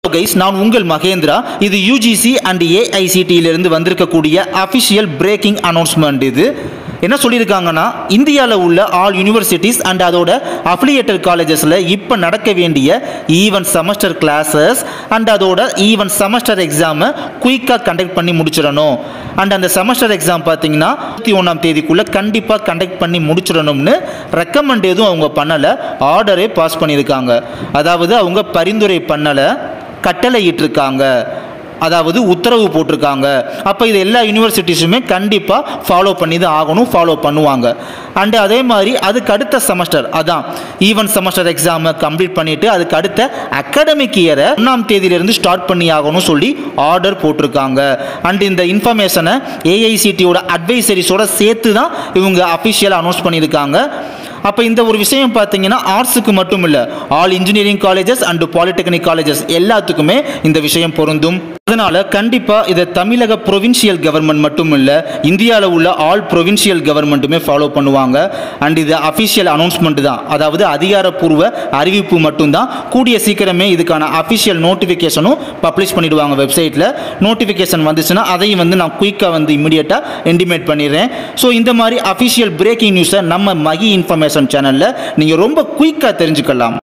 guys நான் உங்கள் மகேந்திரா இது யூஜிசி அண்ட் ஏஐசிடியிலிருந்து வந்திருக்கக்கூடிய அஃபிஷியல் பிரேக்கிங் அனௌன்ஸ்மெண்ட் இது என்ன சொல்லியிருக்காங்கன்னா இந்தியாவில் உள்ள ஆல் யூனிவர்சிட்டிஸ் அண்ட் அதோட அஃபிலியேட்டட் காலேஜஸில் இப்போ நடக்க வேண்டிய ஈவன் செமஸ்டர் கிளாஸஸ் அண்ட் அதோட ஈவன் செமஸ்டர் எக்ஸாமை குயிக்காக கண்டக்ட் பண்ணி முடிச்சிடணும் அண்ட் அந்த செமஸ்டர் எக்ஸாம் பார்த்தீங்கன்னா இருபத்தி ஒன்றாம் தேதிக்குள்ளே கண்டிப்பாக கண்டக்ட் பண்ணி முடிச்சிடணும்னு ரெக்கமெண்ட் எதுவும் அவங்க பண்ணலை ஆர்டரே பாஸ் பண்ணியிருக்காங்க அதாவது அவங்க பரிந்துரை பண்ணலை கட்டளை இட்டிருக்காங்க அதாவது உத்தரவு போட்டிருக்காங்க அப்போ இது எல்லா யூனிவர்சிட்டிஸுமே கண்டிப்பாக ஃபாலோ பண்ணி தான் ஆகணும் ஃபாலோ பண்ணுவாங்க அண்டு அதே மாதிரி அதுக்கு அடுத்த செமஸ்டர் அதான் ஈவன் செமஸ்டர் எக்ஸாமை கம்ப்ளீட் பண்ணிவிட்டு அதுக்கு அடுத்த அகாடமிக் இயரை ஒன்றாம் தேதியிலிருந்து ஸ்டார்ட் பண்ணி ஆகணும் சொல்லி ஆர்டர் போட்டிருக்காங்க அண்ட் இந்த இன்ஃபர்மேஷனை ஏஐசிடியோட அட்வைசரிஸோட சேர்த்து தான் இவங்க அஃபிஷியலாக அனௌன்ஸ் பண்ணியிருக்காங்க அப்போ இந்த ஒரு விஷயம் பார்த்தீங்கன்னா ஆர்ட்ஸுக்கு மட்டும் இல்லை all engineering colleges and polytechnic colleges எல்லாத்துக்குமே இந்த விஷயம் பொருந்தும் அதனால் கண்டிப்பாக இதை தமிழக ப்ரொவின்ஷியல் கவர்மெண்ட் மட்டும் இல்லை இந்தியாவில் உள்ள ஆல் ப்ரொவின்ஷியல் கவர்மெண்ட்டுமே ஃபாலோ பண்ணுவாங்க அண்ட் இது அஃபிஷியல் அனௌன்ஸ்மெண்ட் தான் அதாவது அதிகாரப்பூர்வ அறிவிப்பு மட்டும்தான் கூடிய சீக்கிரமே இதுக்கான அஃபிஷியல் நோட்டிஃபிகேஷனும் பப்ளிஷ் பண்ணிடுவாங்க வெப்சைட்டில் நோட்டிஃபிகேஷன் வந்துச்சுன்னா அதையும் வந்து நான் குயிக்காக வந்து இமிடியேட்டாக இன்டிமேட் பண்ணிடுறேன் ஸோ இந்த மாதிரி அஃபிஷியல் பிரேக்கிங் நியூஸை நம்ம மகி இன்ஃபர்மேஷன் சேனலில் நீங்கள் ரொம்ப குயிக்காக தெரிஞ்சுக்கலாம்